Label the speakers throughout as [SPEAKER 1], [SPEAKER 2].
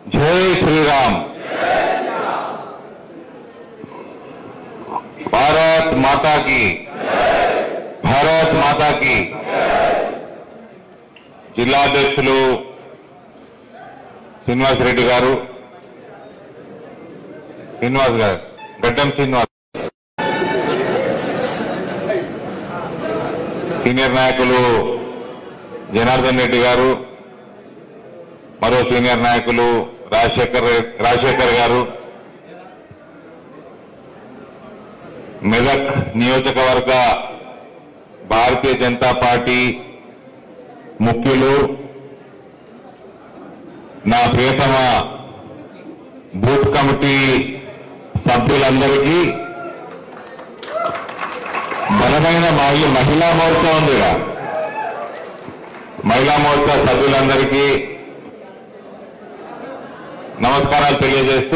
[SPEAKER 1] జై శ్రీరామ్ భారత్ మాతా की భారత్ మాతా की జిల్లాధ్యక్షులు శ్రీనివాస్ రెడ్డి గారు శ్రీనివాస్ గారు గడ్డం శ్రీనివాస్ సీనియర్ నాయకులు జనార్దన్ రెడ్డి గారు మరో సీనియర్ నాయకులు రాజశేఖర్ రాజశేఖర్ గారు మెదక్ నియోజకవర్గ భారతీయ జనతా పార్టీ ముఖ్యులు నా ప్రియతమ బూత్ కమిటీ సభ్యులందరికీ బలమైన మహి- మహిళా మోర్చా ఉందిగా మహిళా మోర్చా సభ్యులందరికీ నమస్కారాలు తెలియజేస్తూ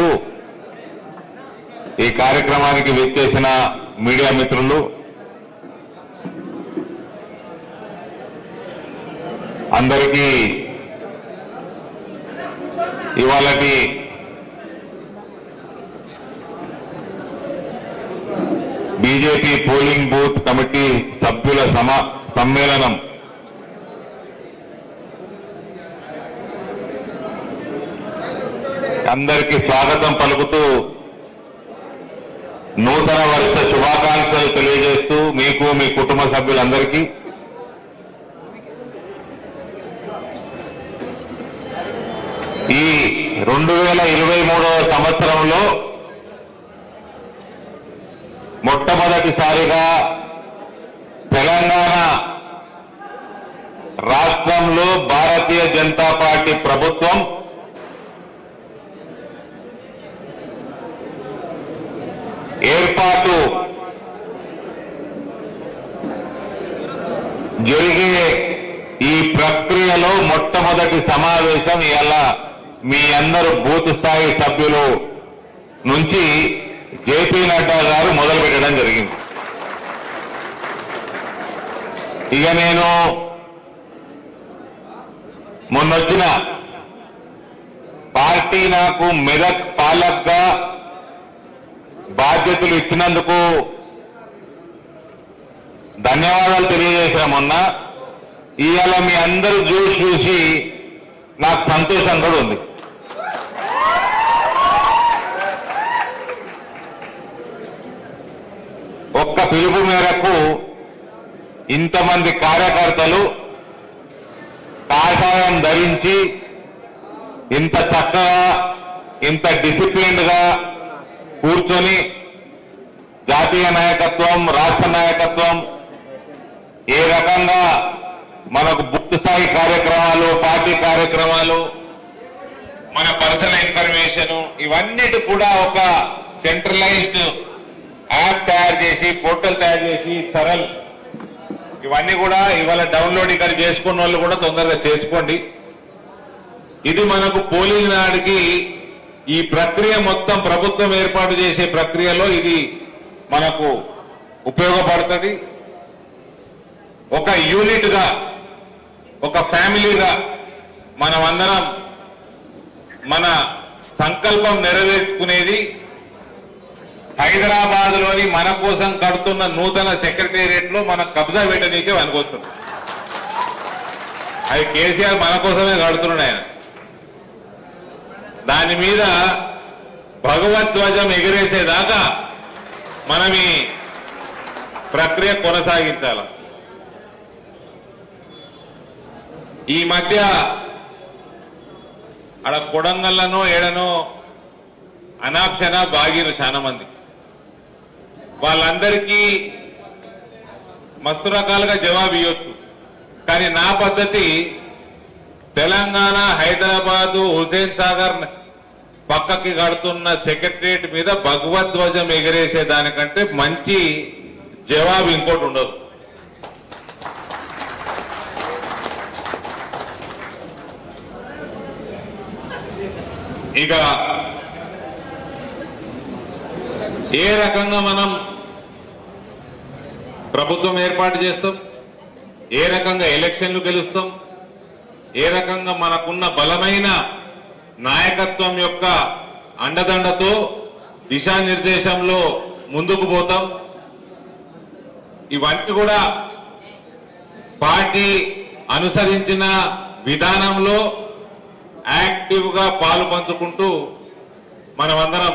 [SPEAKER 1] ఈ కార్యక్రమానికి విచ్చేసిన మీడియా మిత్రులు అందరికీ ఇవాళటి బీజేపీ పోలింగ్ బూత్ కమిటీ సభ్యుల సమా సమ్మేళనం అందరికీ స్వాగతం పలుకుతూ నూతన వర్ష శుభాకాంక్షలు తెలియజేస్తూ మీకు మీ కుటుంబ సభ్యులందరికీ ఈ రెండు వేల ఇరవై మూడవ సంవత్సరంలో మొట్టమొదటిసారిగా తెలంగాణ రాష్ట్రంలో భారతీయ జనతా పార్టీ ప్రభుత్వం ఏర్పాటు జరిగే ఈ ప్రక్రియలో మొట్టమొదటి సమావేశం ఇలా మీ అందరు బూత్ స్థాయి సభ్యులు నుంచి జేపీ నడ్డా గారు మొదలు పెట్టడం జరిగింది ఇక నేను మొన్నొచ్చిన పార్టీ నాకు మెదక్ పాలక్గా బాధ్యతలు ఇచ్చినందుకు ధన్యవాదాలు తెలియజేసిన మొన్న ఇవాళ మీ అందరూ చూసి చూసి నాకు సంతోషం కూడా ఉంది ఒక్క పిలుపు మేరకు ఇంతమంది కార్యకర్తలు కాషాయం ధరించి ఇంత చక్కగా ఇంత డిసిప్లిన్డ్ గా కూర్చొని జాతీయ నాయకత్వం రాష్ట్ర నాయకత్వం ఏ రకంగా మనకు బుక్ స్థాయి కార్యక్రమాలు పార్టీ కార్యక్రమాలు మన పర్సనల్ ఇన్ఫర్మేషన్ ఇవన్నిటి కూడా ఒక సెంట్రలైజ్డ్ యాప్ తయారు చేసి పోర్టల్ తయారు చేసి సరల్ ఇవన్నీ కూడా ఇవాళ డౌన్లోడ్ ఇక్కడ చేసుకున్న వాళ్ళు కూడా తొందరగా చేసుకోండి ఇది మనకు పోలింగ్ నాడికి ఈ ప్రక్రియ మొత్తం ప్రభుత్వం ఏర్పాటు చేసే ప్రక్రియలో ఇది మనకు ఉపయోగపడుతుంది ఒక యూనిట్ గా ఒక ఫ్యామిలీగా మనమందరం మన సంకల్పం నెరవేర్చుకునేది హైదరాబాద్ లోని మన కోసం కడుతున్న నూతన సెక్రటేరియట్ లో మన కబ్జా పెట్టనీకే వనుకొస్తుంది అది కేసీఆర్ మన కోసమే కడుతున్నాడు ఆయన దాని మీద భగవద్ధ్వజం ఎగిరేసేదాకా మనం ఈ ప్రక్రియ కొనసాగించాలి ఈ మధ్య ఆడ కొడంగల్లను ఏడనో అనాప్షణ బాగిరు చాలా మంది వాళ్ళందరికీ మస్తు రకాలుగా జవాబు ఇవ్వచ్చు కానీ నా పద్ధతి తెలంగాణ హైదరాబాదు హుసేన్ సాగర్ పక్కకి కడుతున్న సెక్రటరియట్ మీద భగవద్ధ్వజం ఎగిరేసే దానికంటే మంచి జవాబు ఇంకోటి ఉండదు ఇక ఏ రకంగా మనం ప్రభుత్వం ఏర్పాటు చేస్తాం ఏ రకంగా ఎలక్షన్లు గెలుస్తాం ఏ రకంగా మనకున్న బలమైన నాయకత్వం యొక్క అండదండతో దిశానిర్దేశంలో ముందుకు పోతాం ఇవన్నీ కూడా పార్టీ అనుసరించిన విధానంలో యాక్టివ్ గా పాలు పంచుకుంటూ మనమందరం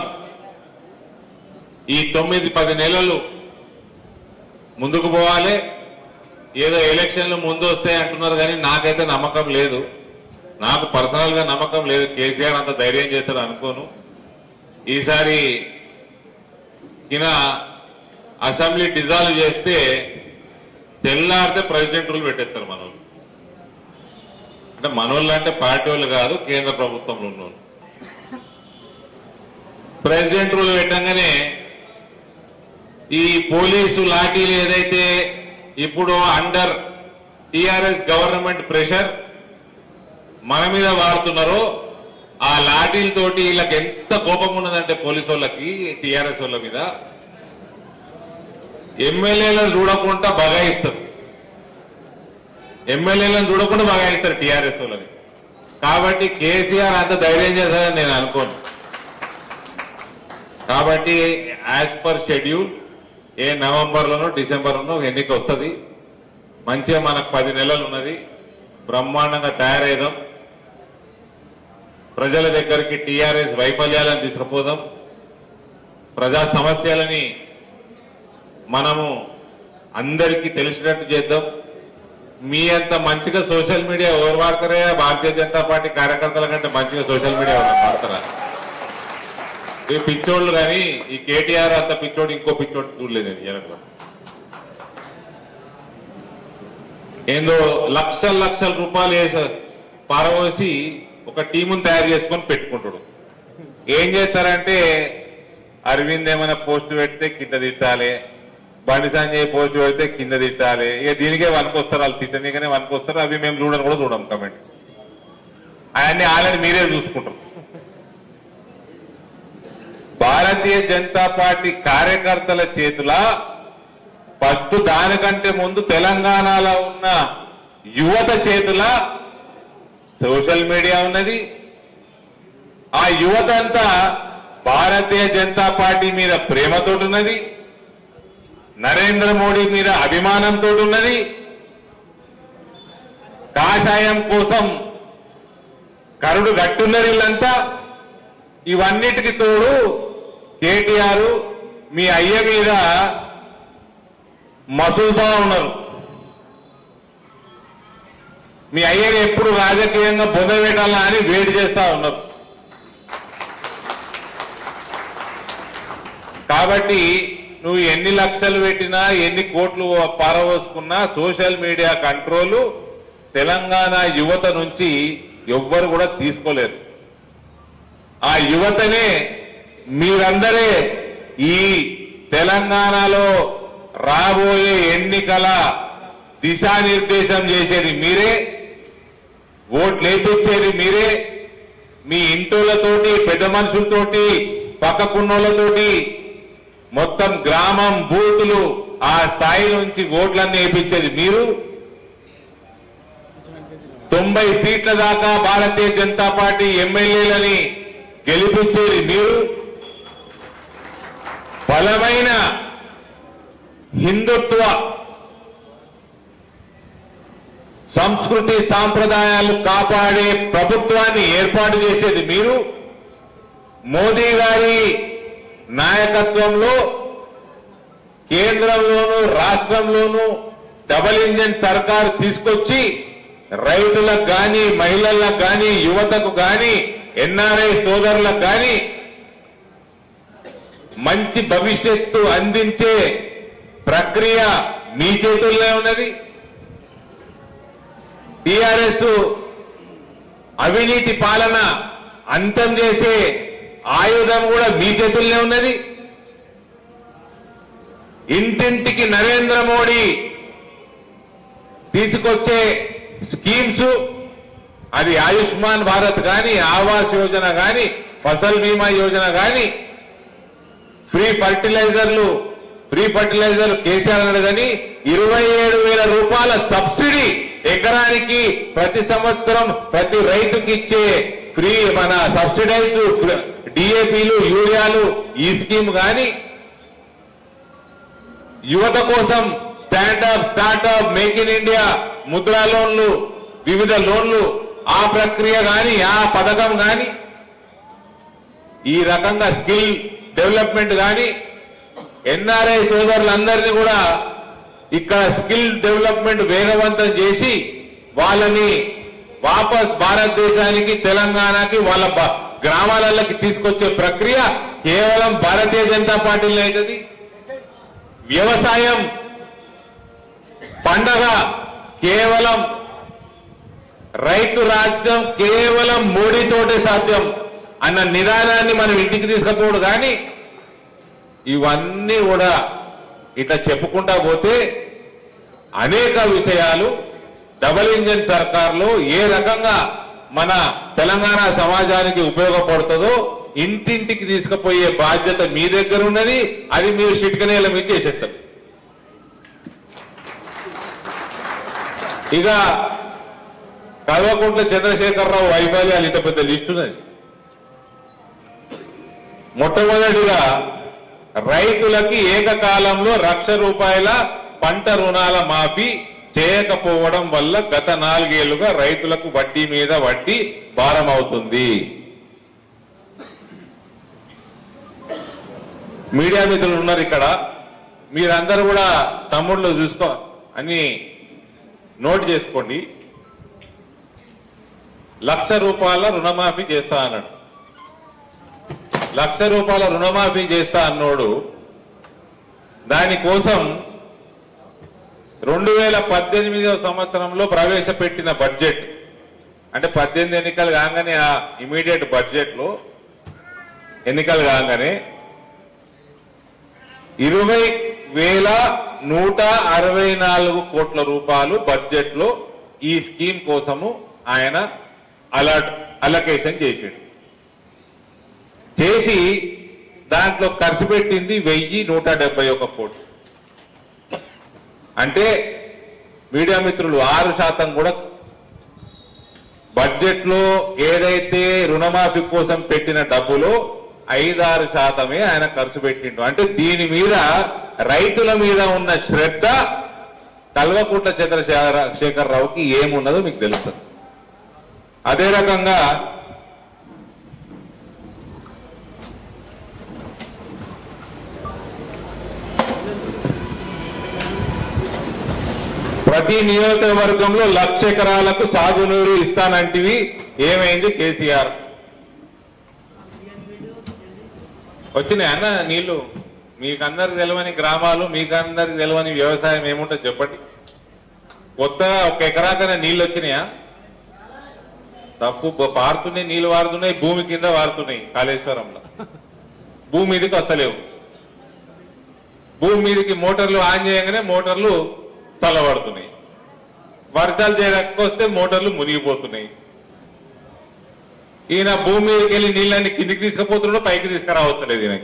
[SPEAKER 1] ఈ తొమ్మిది పది నెలలు ముందుకు పోవాలి ఏదో ఎలక్షన్లు ముందు వస్తాయి అంటున్నారు కానీ నాకైతే నమ్మకం లేదు నాకు పర్సనల్ గా నమ్మకం లేదు కేసీఆర్ అంత ధైర్యం చేస్తాడు అనుకోను ఈసారి ఈయన అసెంబ్లీ డిజాల్వ్ చేస్తే తెల్లారితే ప్రెసిడెంట్ రూల్ పెట్టేస్తారు మనోళ్ళు అంటే మనోళ్ళు అంటే పార్టీ వాళ్ళు కాదు కేంద్ర ప్రభుత్వంలో ఉన్నోళ్ళు ప్రెసిడెంట్ రూల్ పెట్టంగానే ఈ పోలీసు లాఠీలు ఏదైతే ఇప్పుడు అండర్ టిఆర్ఎస్ గవర్నమెంట్ ప్రెషర్ మన మీద వాడుతున్నారో ఆ లాఠీలతోటి వీళ్ళకి ఎంత కోపం ఉన్నదంటే పోలీసు వాళ్ళకి టిఆర్ఎస్ వాళ్ళ మీద ఎమ్మెల్యేలను చూడకుండా బగాయిస్తారు ఎమ్మెల్యేలను చూడకుండా బగాయిస్తారు టిఆర్ఎస్ వాళ్ళని కాబట్టి కేసీఆర్ అంత ధైర్యం చేశారని నేను అనుకోను కాబట్టి యాజ్ పర్ షెడ్యూల్ ఏ నవంబర్ లోనో డిసెంబర్ లోనో ఎన్నిక వస్తుంది మంచిగా మనకు పది నెలలు ఉన్నది బ్రహ్మాండంగా తయారైదాం ప్రజల దగ్గరికి టీఆర్ఎస్ వైఫల్యాలను తీసుకుపోదాం ప్రజా సమస్యలని మనము అందరికీ తెలిసినట్టు చేద్దాం మీ అంత మంచిగా సోషల్ మీడియా ఎవరు వాడతారా భారతీయ జనతా పార్టీ కార్యకర్తల కంటే మంచిగా సోషల్ మీడియా ఎవరు వాడతారా ఈ పిచ్చోళ్ళు కానీ ఈ కేటీఆర్ అంత పిచ్చోడు ఇంకో పిచ్చోడు చూడలేదు నేను వెనక ఏందో లక్షల లక్షల రూపాయలు వేస పారవోసి ఒక టీముని తయారు చేసుకొని పెట్టుకుంటాడు ఏం చేస్తారంటే అరవింద్ ఏమైనా పోస్ట్ పెడితే కింద తిట్టాలి బండి సంజయ్ పోస్ట్ పెడితే కింద తిట్టాలి ఇక దీనికే వనుకొస్తారు వాళ్ళు తిట్టనీకనే వనుకొస్తారు అవి మేము చూడని కూడా చూడం కమెంట్ అవన్నీ ఆల్రెడీ మీరే చూసుకుంటారు భారతీయ జనతా పార్టీ కార్యకర్తల చేతుల ఫస్ట్ దానికంటే ముందు తెలంగాణలో ఉన్న యువత చేతుల సోషల్ మీడియా ఉన్నది ఆ యువత అంతా భారతీయ జనతా పార్టీ మీద ప్రేమతో ఉన్నది నరేంద్ర మోడీ మీద అభిమానంతో ఉన్నది కాషాయం కోసం కరుడు గట్టున్నది వీళ్ళంతా ఇవన్నిటికి తోడు కేటీఆర్ మీ అయ్య మీద మసులుతా ఉన్నారు మీ అయ్యని ఎప్పుడు రాజకీయంగా బొందబెట్టాలా అని వేడి చేస్తా ఉన్నారు కాబట్టి నువ్వు ఎన్ని లక్షలు పెట్టినా ఎన్ని కోట్లు పారవోసుకున్నా సోషల్ మీడియా కంట్రోల్ తెలంగాణ యువత నుంచి ఎవ్వరు కూడా తీసుకోలేరు ఆ యువతనే మీరందరే ఈ తెలంగాణలో రాబోయే ఎన్నికల దిశానిర్దేశం చేసేది మీరే ఓట్లు వేపించేది మీరే మీ ఇంటోళ్ళతోటి పెద్ద మనుషులతోటి పక్కకున్నోళ్ళతోటి మొత్తం గ్రామం బూతులు ఆ స్థాయి నుంచి ఓట్లన్నీ వేయించేది మీరు తొంభై సీట్ల దాకా భారతీయ జనతా పార్టీ ఎమ్మెల్యేలని గెలిపించేది మీరు బలమైన హిందుత్వ సంస్కృతి సాంప్రదాయాలు కాపాడే ప్రభుత్వాన్ని ఏర్పాటు చేసేది మీరు మోదీ గారి నాయకత్వంలో కేంద్రంలోనూ రాష్ట్రంలోనూ డబల్ ఇంజన్ సర్కార్ తీసుకొచ్చి రైతులకు గాని మహిళలకు గాని యువతకు గాని ఎన్ఆర్ఐ సోదరులకు గాని మంచి భవిష్యత్తు అందించే ప్రక్రియ మీ చేతుల్లో ఉన్నది టిఆర్ఎస్ అవినీతి పాలన అంతం చేసే ఆయుధం కూడా మీ చేతుల్లోనే ఉన్నది ఇంటింటికి నరేంద్ర మోడీ తీసుకొచ్చే స్కీమ్స్ అది ఆయుష్మాన్ భారత్ గాని ఆవాస్ యోజన గాని ఫసల్ బీమా యోజన గాని ఫ్రీ ఫర్టిలైజర్లు ఫ్రీ ఫర్టిలైజర్ కేసీఆర్ అన్నాడు కానీ ఇరవై ఏడు వేల రూపాయల సబ్సిడీ ఎకరానికి ప్రతి సంవత్సరం ప్రతి రైతుకి ఇచ్చే ఫ్రీ మన సబ్సిడైజ్ డిఏపీలు యూరియాలు ఈ స్కీమ్ కానీ యువత కోసం stand up startup make in India Mudra లోన్లు వివిధ లోన్లు ఆ ప్రక్రియ గాని ఆ పథకం గాని ఈ రకంగా స్కిల్ డెవలప్మెంట్ గాని ఎన్ఆర్ఐ సోదరులందరినీ కూడా ఇక్కడ స్కిల్ డెవలప్మెంట్ వేగవంతం చేసి వాళ్ళని వాపస్ భారతదేశానికి తెలంగాణకి వాళ్ళ బ- గ్రామాలలోకి తీసుకొచ్చే ప్రక్రియ కేవలం భారతీయ జనతా పార్టీలో అవుతుంది వ్యవసాయం పండగ కేవలం రైతు రాజ్యం కేవలం మోడీతోటే సాధ్యం అన్న నిదానాన్ని మనం ఇంటికి తీసుకపోడు కానీ ఇవన్నీ కూడా ఇట్లా చెప్పుకుంటా పోతే అనేక విషయాలు డబల్ ఇంజన్ సర్కార్లో ఏ రకంగా మన తెలంగాణ సమాజానికి ఉపయోగపడుతుందో ఇంటింటికి తీసుకుపోయే బాధ్యత మీ దగ్గర ఉన్నది అది మీరు చిట్కనేల మీద చేసేస్తారు ఇక కల్వకుంట్ల చంద్రశేఖరరావు వైఫల్యాలు ఇంత పెద్ద లిస్ట్ ఉన్నది మొట్టమొదటిగా రైతులకి ఏకకాలంలో లక్ష రూపాయల పంట రుణాల మాఫీ చేయకపోవడం వల్ల గత నాలుగేళ్లుగా రైతులకు వడ్డీ మీద వడ్డీ భారం అవుతుంది మీడియా మిత్రులు ఉన్నారు ఇక్కడ మీరందరూ కూడా తమ్ముళ్ళు చూసుకో అని నోట్ చేసుకోండి లక్ష రూపాయల రుణమాఫీ చేస్తా అన్నాడు లక్ష రూపాయల రుణమాఫీ చేస్తా అన్నోడు దానికోసం రెండు వేల పద్దెనిమిదవ సంవత్సరంలో ప్రవేశపెట్టిన బడ్జెట్ అంటే పద్దెనిమిది ఎన్నికలు కాగానే ఆ ఇమీడియట్ బడ్జెట్ లో ఎన్నికలు కాగానే ఇరవై వేల నూట అరవై నాలుగు కోట్ల రూపాయలు బడ్జెట్ లో ఈ స్కీమ్ కోసము ఆయన అలర్ట్ అలొకేషన్ చేసాడు చేసి దాంట్లో ఖర్చు పెట్టింది వెయ్యి నూట డెబ్బై ఒక కోట్లు అంటే మీడియా మిత్రులు ఆరు శాతం కూడా బడ్జెట్ లో ఏదైతే రుణమాఫీ కోసం పెట్టిన డబ్బులో ఐదారు శాతమే ఆయన ఖర్చు పెట్టిండు అంటే దీని మీద రైతుల మీద ఉన్న శ్రద్ధ కల్వకుంట్ల చంద్రశేఖర్ రావుకి ఏమున్నదో మీకు తెలుస్తుంది అదే రకంగా ప్రతి నియోజకవర్గంలో లక్ష ఎకరాలకు సాగునీరు ఇస్తానంటివి ఏమైంది కేసీఆర్ వచ్చినాయి అన్న నీళ్లు మీకందరికి తెలవని గ్రామాలు మీకందరికి తెలవని వ్యవసాయం ఏముంటుంది చెప్పండి కొత్తగా ఒక ఎకరాకైనా నీళ్లు వచ్చినాయా తప్పు బ- పారుతున్నాయి నీళ్లు వారుతున్నాయి భూమి కింద వారుతున్నాయి కాళేశ్వరంలో భూమి మీదకి వస్తలేవు భూమి మీదకి మోటార్లు ఆన్ చేయగానే మోటార్లు చల్లబడుతున్నాయి వర్షాలు చేయకపోతే మోటార్లు మునిగిపోతున్నాయి ఈయన భూమి మీదకి వెళ్ళి నీళ్ళని కిందికి తీసుకుపోతున్నాడు పైకి తీసుకురావట్లేదు ఈయనకి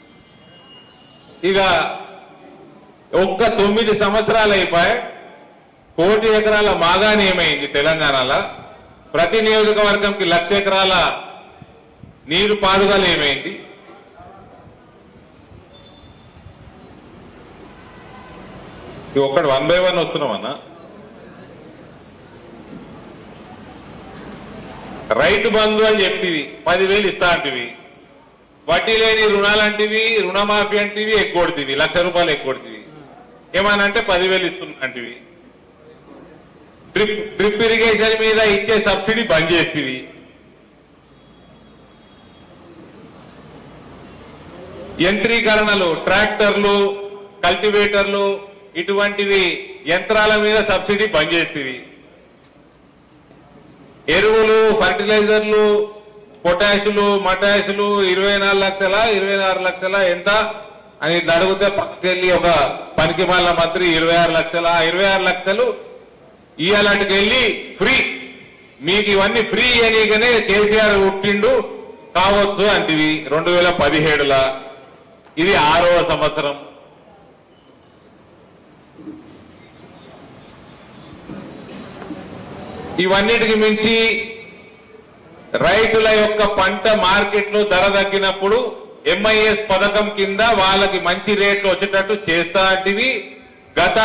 [SPEAKER 1] ఇక ఒక్క తొమ్మిది సంవత్సరాలు అయిపోయి కోటి ఎకరాల మాగాని ఏమైంది తెలంగాణలో ప్రతి నియోజకవర్గంకి లక్ష ఎకరాల నీరు పారుదల ఏమైంది ఇది ఒక్కటి వన్ బై వన్ వస్తున్నామన్నా రైతు బంధు అని చెప్తివి పదివేలు ఇస్తా అంటివి వడ్డీ లేని రుణాలంటివి రుణమాఫీ అంటివి ఎగ్గొడుతీవి లక్ష రూపాయలు ఎగ్గొడుతీవి ఏమని అంటే పదివేలు ఇస్తున్నా అంటివి డ్రిప్ డ్రిప్ ఇరిగేషన్ మీద ఇచ్చే సబ్సిడీ బంద్ చేస్తీవి యంత్రీకరణలు ట్రాక్టర్లు కల్టివేటర్లు ఇటువంటివి యంత్రాల మీద సబ్సిడీ బంద్ చేస్తీవి ఎరువులు ఫర్టిలైజర్లు పొటాషులు మటాషులు ఇరవై నాలుగు లక్షల ఇరవై ఆరు లక్షల ఎంత అని ఇట్లా అడిగితే పక్కకెళ్ళి ఒక పనికి మాల మంత్రి ఇరవై ఆరు లక్షల ఆ ఇరవై ఆరు లక్షలు ఇవాళకి వెళ్ళి ఫ్రీ మీకు ఇవన్నీ ఫ్రీ అనిగానే కేసీఆర్ పుట్టిండు కావచ్చు అంటివి రెండు వేల పదిహేడులా ఇది ఆరవ సంవత్సరం ఇవన్నిటికి మించి రైతుల యొక్క పంట మార్కెట్లో ధర తగ్గినప్పుడు ఎంఐఎస్ పథకం కింద వాళ్ళకి మంచి రేట్లు వచ్చేటట్టు చేస్తా అంటివి గత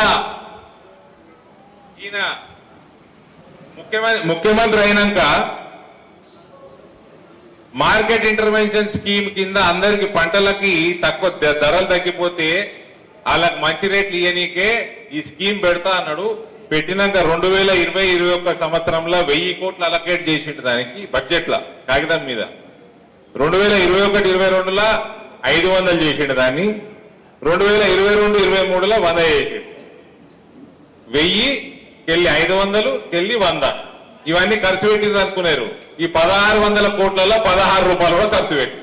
[SPEAKER 1] ఈయన ముఖ్యమంత్రి ముఖ్యమంత్రి అయినాక మార్కెట్ ఇంటర్వెన్షన్ స్కీమ్ కింద అందరికి పంటలకి తక్కువ ధ- ధరలు తగ్గిపోతే వాళ్ళకి మంచి రేట్లు ఇయ్యనీకే ఈ స్కీమ్ పెడతా అన్నాడు పెట్టినాక రెండు వేల ఇరవై ఇరవై ఒక్క సంవత్సరంలో వెయ్యి కోట్లు అలకేట్ చేసిండు దానికి బడ్జెట్ లా కాగితం మీద రెండు వేల ఇరవై ఒకటి ఇరవై రెండులో ఐదు వందలు చేసిండు దాన్ని రెండు వేల ఇరవై రెండు ఇరవై మూడులో వంద చేసిండు వెయ్యి కెళ్ళి ఐదు వందలు కెళ్ళి వంద ఇవన్నీ ఖర్చు పెట్టింది అనుకున్నారు ఈ పదహారు వందల కోట్లలో పదహారు రూపాయలు కూడా ఖర్చు పెట్టి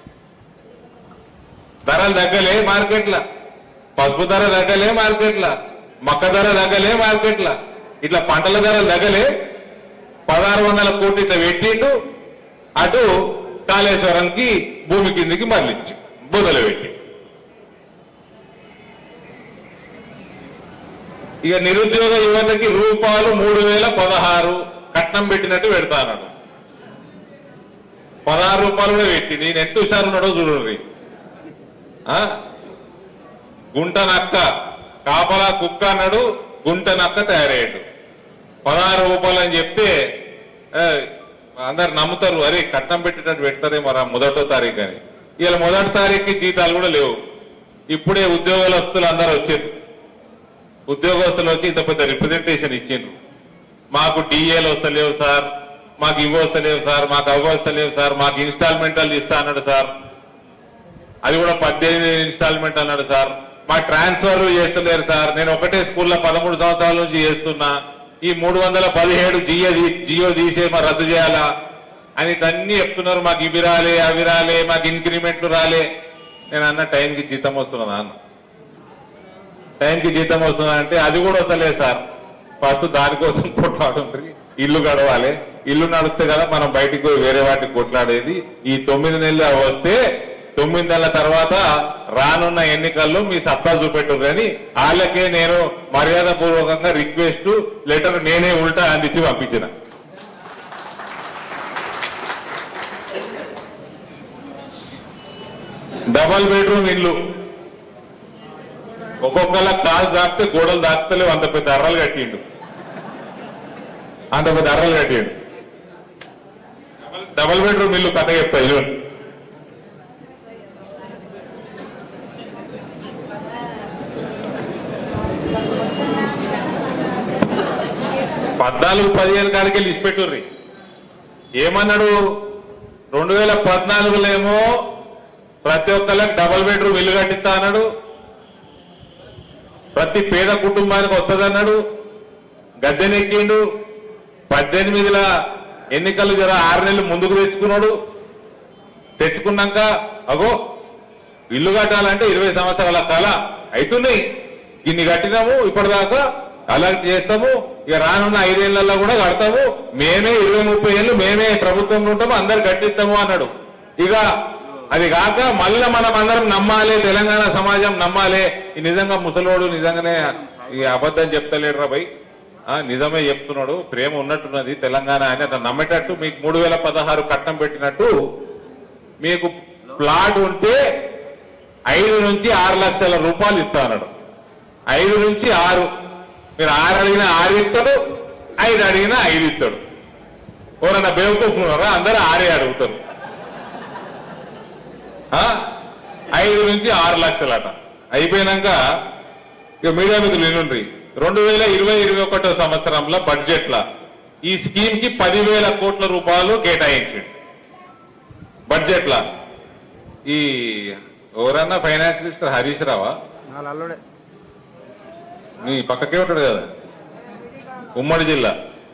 [SPEAKER 1] ధరలు తగ్గలే మార్కెట్ల పసుపు ధర తగ్గలే మార్కెట్ల మక్క ధర తగ్గలే మార్కెట్ల ఇట్లా పంటల ధరలు తగ్గలే పదహారు వందల కోట్లు ఇట్లా పెట్టిండు అటు కాళేశ్వరంకి భూమి కిందికి మరలించి బుదలు పెట్టి ఇక నిరుద్యోగ యువతకి రూపాయలు మూడు వేల పదహారు కట్నం పెట్టినట్టు పెడతా అన్నాడు పదహారు రూపాయలు కూడా పెట్టి నేను ఎంత హుషారు ఉన్నాడో చూడండి ఆ? గుంట నక్క కాపలా కుక్క అన్నాడు గుంట నక్క తయారయ్యాడు పదహారు రూపాయలు అని చెప్తే ఏ, అందరు నమ్ముతారు అరే కట్నం పెట్టేటట్టు పెడతారే మరి మొదటో తారీఖు అని ఇలా మొదటి తారీఖుకి జీతాలు కూడా లేవు ఇప్పుడే ఉద్యోగస్తులు అందరూ వచ్చారు ఉద్యోగస్తులు వచ్చి ఇంత పెద్ద రిప్రజెంటేషన్ ఇచ్చిండ్రు మాకు డిఏలు వస్తలేవు సార్ మాకు ఇవి వస్తలేవు సార్ మాకు అవి వస్తలేవు సార్ మాకు ఇన్స్టాల్మెంట్లు ఇస్తా అన్నాడు సార్ అది కూడా పద్దెనిమిది ఇన్స్టాల్మెంట్ అన్నాడు సార్ మా ట్రాన్స్ఫర్ చేస్తలేరు సార్ నేను ఒకటే స్కూల్లో పదమూడు సంవత్సరాల నుంచి చేస్తున్నా ఈ మూడు వందల పదిహేడు జియో తీ- జియో తీసే మా రద్దు చేయాలా అని అన్ని చెప్తున్నారు మాకు ఇవి రాలే అవి రాలే మాకు ఇంక్రిమెంట్లు రాలే నేను అన్న టైంకి జీతం వస్తున్నదా అన్న టైంకి జీతం వస్తుందా అంటే అది కూడా వస్తలేదు సార్ ఫస్ట్ దానికోసం కొట్లాడుండ్రి ఇల్లు గడవాలి ఇల్లు నడిస్తే కదా మనం బయటికి పోయి వేరే వాటికి కొట్లాడేది ఈ తొమ్మిది నెలలు వస్తే తొమ్మిది నెలల తర్వాత రానున్న ఎన్నికల్లో మీ సత్తా చూపెట్టరు కానీ వాళ్ళకే నేను మర్యాద పూర్వకంగా రిక్వెస్ట్ లెటర్ నేనే ఉల్టా అందించి పంపించిన డబల్ బెడ్రూమ్ ఇల్లు ఒక్కొక్కల కాలు దాపితే గోడలు దాక్తలేవు అంత పెద్ద అర్రలు కట్టిండు అంత పెద్ద అర్రలు కట్టిండు డబల్ బెడ్రూమ్ ఇల్లు కథ చెప్తా ఇల్లు పద్నాలుగు పదిహేను కాడికి లిస్ట్ పెట్టుర్రి ఏమన్నాడు రెండు వేల పద్నాలుగులో ఏమో ప్రతి ఒక్కళ్ళకి డబల్ బెడ్రూమ్ ఇల్లు కట్టిస్తా అన్నాడు ప్రతి పేద కుటుంబానికి వస్తుందన్నాడు గద్దెనెక్కిండు పద్దెనిమిదిల ఎన్నికలు జర ఆరు నెలలు ముందుకు తెచ్చుకున్నాడు తెచ్చుకున్నాక అగో ఇల్లు కట్టాలంటే ఇరవై సంవత్సరాల కళ అవుతున్నాయి ఇన్ని కట్టినాము ఇప్పటిదాకా అలా చేస్తాము ఇక రానున్న ఐదేళ్లలో కూడా కడతాము మేమే ఇరవై ముప్పై ఏళ్ళు మేమే ప్రభుత్వంలో ఉంటాము అందరు కట్టిస్తాము అన్నాడు ఇక అది కాక మళ్ళా మనం అందరం నమ్మాలి తెలంగాణ సమాజం నమ్మాలి ఈ నిజంగా ముసలోడు నిజంగానే ఈ అబద్ధం చెప్తలేడు రా భయ్ ఆ, నిజమే చెప్తున్నాడు ప్రేమ ఉన్నట్టున్నది తెలంగాణ అని అతను నమ్మేటట్టు మీకు మూడు వేల పదహారు కట్నం పెట్టినట్టు మీకు ప్లాట్ ఉంటే ఐదు నుంచి ఆరు లక్షల రూపాయలు ఇస్తా అన్నాడు ఐదు నుంచి ఆరు మీరు ఆరు అడిగినా ఆరు ఇస్తాడు ఐదు అడిగినా ఐదు ఇస్తాడు ఎవరన్నా బేవకూపున్నారా అందరూ ఆరే అడుగుతారు ఆ? ఐదు నుంచి ఆరు లక్షలట అయిపోయినాక ఇక మీడియా మిత్రులు వినుండ్రి రెండు వేల ఇరవై ఇరవై ఒకటో సంవత్సరంలో బడ్జెట్ లా ఈ స్కీమ్ కి పదివేల కోట్ల రూపాయలు కేటాయించిండు బడ్జెట్ లా ఈ ఎవరన్నా ఫైనాన్స్ మినిస్టర్ హరీష్ రావా
[SPEAKER 2] వాళ్ళ అల్లుడే
[SPEAKER 1] నీ పక్కకే ఉంటాడు కదా ఉమ్మడి జిల్లా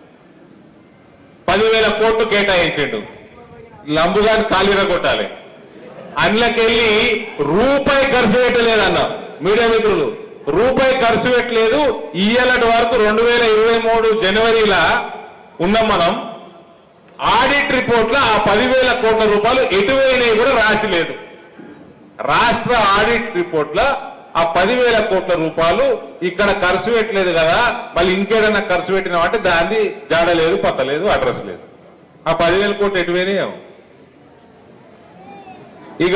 [SPEAKER 1] పదివేల కోట్లు కేటాయించిండు లంబుగాని కాలిర కొట్టాలి అందులోకెళ్ళి రూపాయి ఖర్చు పెట్టలేదన్న మీడియా మిత్రులు రూపాయి ఖర్చు పెట్టలేదు ఇయ్యలటి వరకు రెండు వేల ఇరవై మూడు జనవరిలా ఉన్నాం మనం ఆడిట్ రిపోర్ట్ లో ఆ పదివేల కోట్ల రూపాయలు ఎటువైనవి కూడా రాసి లేదు రాష్ట్ర ఆడిట్ రిపోర్ట్ లో ఆ పదివేల కోట్ల రూపాయలు ఇక్కడ ఖర్చు పెట్టలేదు కదా మళ్ళీ ఇంకేదైనా ఖర్చు పెట్టినామంటే దాన్ని జాడలేదు పత్తలేదు అడ్రస్ లేదు ఆ పదివేల కోట్లు ఎటు పోయినాయేమో ఇక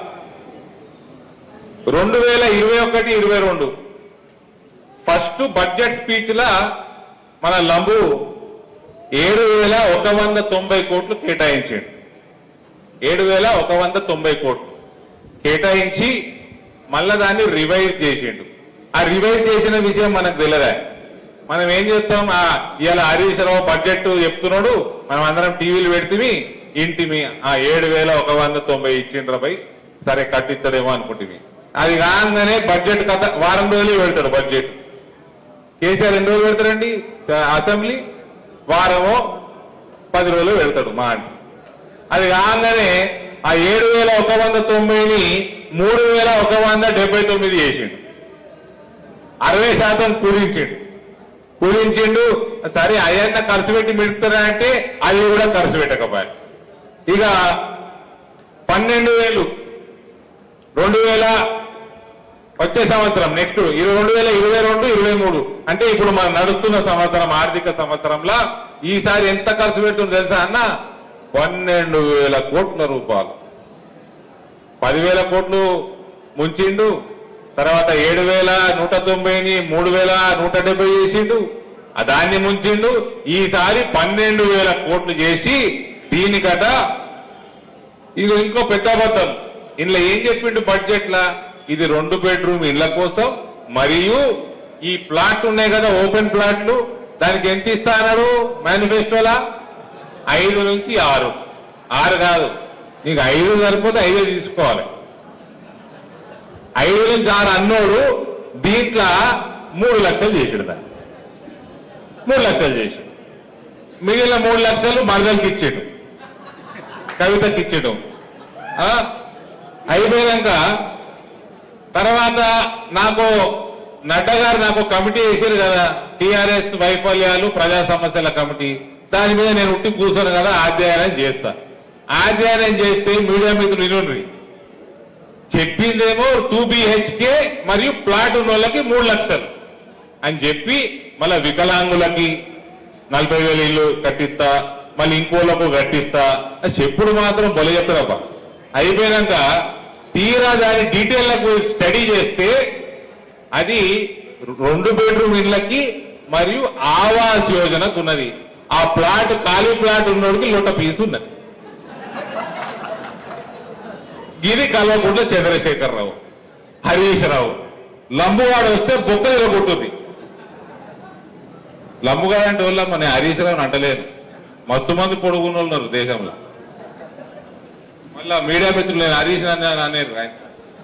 [SPEAKER 1] రెండు వేల ఇరవై ఒకటి ఇరవై రెండు ఫస్ట్ బడ్జెట్ స్పీచ్ లా మన లంబు ఏడు వేల ఒక వంద తొంభై కోట్లు కేటాయించాడు ఏడు వేల ఒక వంద తొంభై కోట్లు కేటాయించి మళ్ళా దాన్ని రివైజ్ చేసిండు ఆ రివైజ్ చేసిన విషయం మనకు తెలియదా మనం ఏం చేస్తాం ఆ ఇవాళ హరీష్ రావు బడ్జెట్ చెప్తున్నాడు మనం అందరం టీవీలు పెడితే ఇంటిమి ఆ ఏడు వేల ఒక వంద తొంభై ఇచ్చిండ్రపై సరే కట్టిస్తాడేమో అనుకుంటుంది అది కాగానే బడ్జెట్ కథ వారం రోజులు పెడతాడు బడ్జెట్ కేసీఆర్ ఎన్ని రోజులు పెడతారండి అసెంబ్లీ వారమో పది రోజులు పెడతాడు మా అంటే అది కాగానే ఆ ఏడు వేల ఒక వంద తొంభైని మూడు వేల ఒక వంద డెబ్బై తొమ్మిది చేసిండు అరవై శాతం కూలించిండు కూలించిండు సరే అయ్యన్న ఖర్చు పెట్టి పెడతారా అంటే అది కూడా ఖర్చు పెట్టకపోయారు ఇక పన్నెండు వేలు రెండు వేల వచ్చే సంవత్సరం నెక్స్ట్ ఇరవై రెండు వేల ఇరవై రెండు ఇరవై మూడు అంటే ఇప్పుడు మనం నడుస్తున్న సంవత్సరం ఆర్థిక సంవత్సరంలో ఈసారి ఎంత ఖర్చు పెడుతుందో తెలుసా అన్న పన్నెండు వేల కోట్ల రూపాయలు పదివేల కోట్లు ముంచిండు తర్వాత ఏడు వేల నూట తొంభైని మూడు వేల నూట డెబ్బై చేసిండు ఆ దాన్ని ముంచిండు ఈసారి పన్నెండు వేల కోట్లు చేసి దీనికట ఇది ఇంకో పెద్ద అబద్ధం ఇందులో ఏం చెప్పిండు బడ్జెట్ లా ఇది రెండు బెడ్రూమ్ ఇళ్ల కోసం మరియు ఈ ప్లాట్ ఉన్నాయి కదా ఓపెన్ ప్లాట్లు దానికి ఎంత ఇస్తా అన్నాడు మేనిఫెస్టోలా ఐదు నుంచి ఆరు ఆరు కాదు నీకు ఐదు సరిపోతే ఐదే తీసుకోవాలి ఐదు నుంచి ఆరు అన్నోడు దీంట్లో మూడు లక్షలు చేసాడు దాన్ని మూడు లక్షలు చేసాడు మిగిలిన మూడు లక్షలు మరదలకి ఇచ్చాడు కవితకి ఇచ్చడం ఆ? అయిపోయాక తర్వాత నాకు నడ్డా గారు నాకు కమిటీ వేసారు కదా టిఆర్ఎస్ వైఫల్యాలు ప్రజా సమస్యల కమిటీ దాని మీద నేను ఉట్టి కూర్చొని కదా అధ్యయనం చేస్తా అధ్యయనం చేస్తే మీడియా మిత్రులు వినుండ్రి చెప్పిందేమో టూ బిహెచ్కే మరియు ప్లాట్ ఉన్న వాళ్ళకి మూడు లక్షలు అని చెప్పి మళ్ళా వికలాంగులకి నలభై వేల ఇల్లు కట్టిస్తా మళ్ళీ ఇంకోళ్ళకు కట్టిస్తా అని చెప్పుడు మాత్రం బలి చెప్తారబ్బా అయిపోయినాక తీరా దాని డీటెయిల్లకు స్టడీ చేస్తే అది రెండు బెడ్రూమ్ ఇళ్ళకి మరియు ఆవాస్ యోజనకు ఉన్నది ఆ ప్లాట్ ఖాళీ ప్లాట్ ఉన్నోడికి లొట్ట పీసు ఉన్నది ఇది కల్వకుంట్ల చంద్రశేఖరరావు హరీష్ రావు లంబువాడు వస్తే బొక్కలు కొట్టుద్ది లంబుగాడు అంటే వాళ్ళ మన హరీష్ రావుని అంటలేను మత్తు మంది పొడుగున్న వాళ్ళు ఉన్నారు దేశంలో మళ్ళా మీడియా మిత్రులు నేను హరీష్ అని అనేరు ఆయన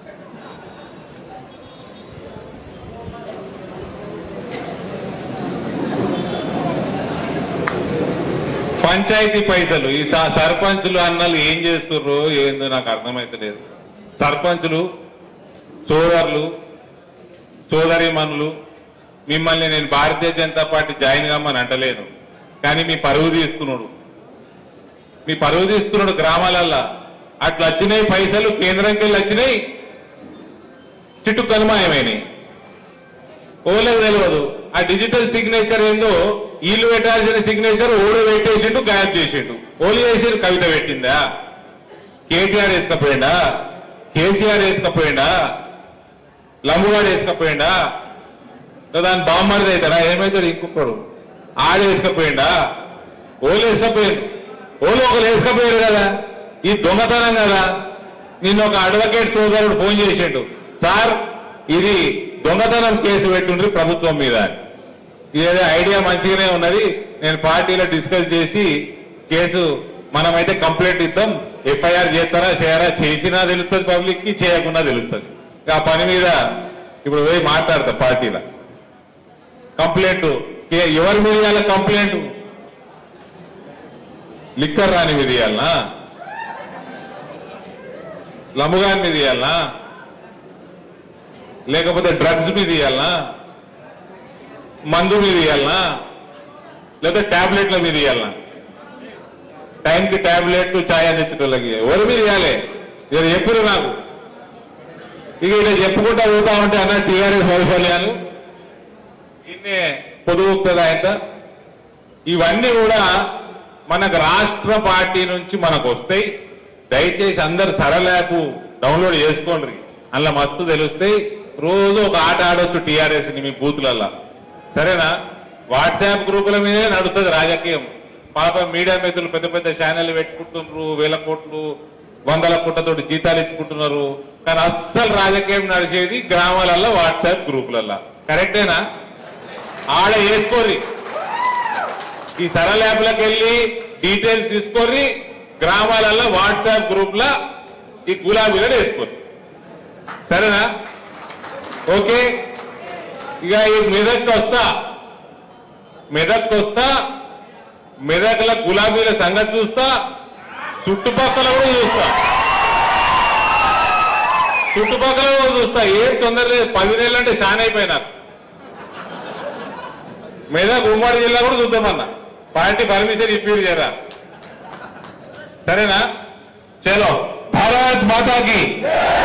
[SPEAKER 1] పంచాయతీ పైసలు ఈ స- సర్పంచులు అన్నలు ఏం చేస్తుర్రో ఏందో నాకు అర్థమైతలేదు సర్పంచులు సోదరులు సోదరిమణులు మిమ్మల్ని నేను భారతీయ జనతా పార్టీ జాయిన్ కమ్మని అంటలేను కానీ మీ పరువు తీస్తున్నాడు మీ పరువు తీస్తున్నాడు గ్రామాలల్లా అట్లా వచ్చినాయి పైసలు కేంద్రంకి వెళ్ళి వచ్చినాయి చిట్టు కనుమాయమైనాయి ఓలేదు తెలియదు ఆ డిజిటల్ సిగ్నేచర్ ఏందో వీళ్ళు పెట్టాల్సిన సిగ్నేచర్ ఓడో పెట్టేసిండు గాయబ్ చేసిండు ఓలు చేసిండు కవిత పెట్టిందా కేటీఆర్ వేసుకపోయిండా కేసీఆర్ వేసుకపోయిండా లంబుగాడు వేసుకపోయిండా ఇంకా దాని బామ్మడిది అవుతాడా ఏమవుతాడు ఇంకొకడు ఆడు వేసుకపోయిండా ఓలు వేసుకపోయిండు ఓలు ఒకరు వేసుకపోయారు కదా ఈ దొంగతనం కదా నిన్న ఒక అడ్వకేట్ సోదరుడు ఫోన్ చేసిండు సార్ ఇది దొంగతనం కేసు పెట్టుండ్రి ప్రభుత్వం మీద అని. ఇదేదో ఐడియా మంచిగానే ఉన్నది నేను పార్టీలో డిస్కస్ చేసి కేసు మనమైతే కంప్లైంట్ ఇద్దాం ఎఫ్ఐఆర్ చేస్తారా చేయరా చేసినా తెలుస్తుంది పబ్లిక్ కి చేయకుండా తెలుస్తుంది ఇక ఆ పని మీద ఇప్పుడు పోయి మాట్లాడతా పార్టీలో కంప్లైంట్ కే- ఎవరి మీద ఇవ్వాలి కంప్లైంట్ లిక్కర్ రాని మీద ఇవ్వాలనా లమ్ముగాని మీద ఇవ్వాలనా లేకపోతే డ్రగ్స్ మీద ఇవ్వాలనా మందు మీద ఇవ్వాలనా లేదా టాబ్లెట్ల మీద ఇవ్వాలనా టైంకి టాబ్లెట్ ఛాయ్ అందించడానికి ఎవరి మీద ఇవ్వాలి ఇక ఎప్పుడు నాకు ఇక ఇలా చెప్పుకుంటా పోతా ఉంటే అన్న టీఆర్ఎస్ వైఫల్యాలు ఇన్నే పొదుగుతుంది ఆయన ఇవన్నీ కూడా మనకు రాష్ట్ర పార్టీ నుంచి మనకు వస్తాయి దయచేసి అందరు సరళ యాప్ డౌన్లోడ్ చేసుకోండి అందులో మస్తు తెలుస్తాయి రోజు ఒక ఆట ఆడొచ్చు టీఆర్ఎస్ ని మీ బూతులల్లా సరేనా వాట్సాప్ గ్రూపుల మీదే నడుస్తుంది రాజకీయం పాప మీడియా మిత్రులు పెద్ద పెద్ద ఛానల్ పెట్టుకుంటున్నారు వేల కోట్లు వందల కోట్లతోటి జీతాలు ఇచ్చుకుంటున్నారు కానీ అస్సలు రాజకీయం నడిచేది గ్రామాలలో వాట్సాప్ గ్రూపులల్లో కరెక్టేనా ఆడ వేసుకోర్రి ఈ సరళ యాప్లకు వెళ్ళి డీటెయిల్స్ తీసుకొని గ్రామాలలో వాట్సాప్ గ్రూప్ లా ఈ గులాబీలను వేసుకోరు సరేనా ఓకే ఇక ఈ మెదక్ వస్తా మెదక్ వస్తా మెదక్ల గులాబీల సంగతి చూస్తా చుట్టుపక్కల కూడా చూస్తా చుట్టుపక్కల కూడా చూస్తా ఏం తొందర లేదు పది నెలలు అంటే చాలా అయిపోయినా మెదక్ ఉమ్మడి జిల్లా కూడా చూద్దామన్నా పార్టీ పర్మిషన్ ఇప్పింది చేరా సరేనా చలో భారత్ మాతాకి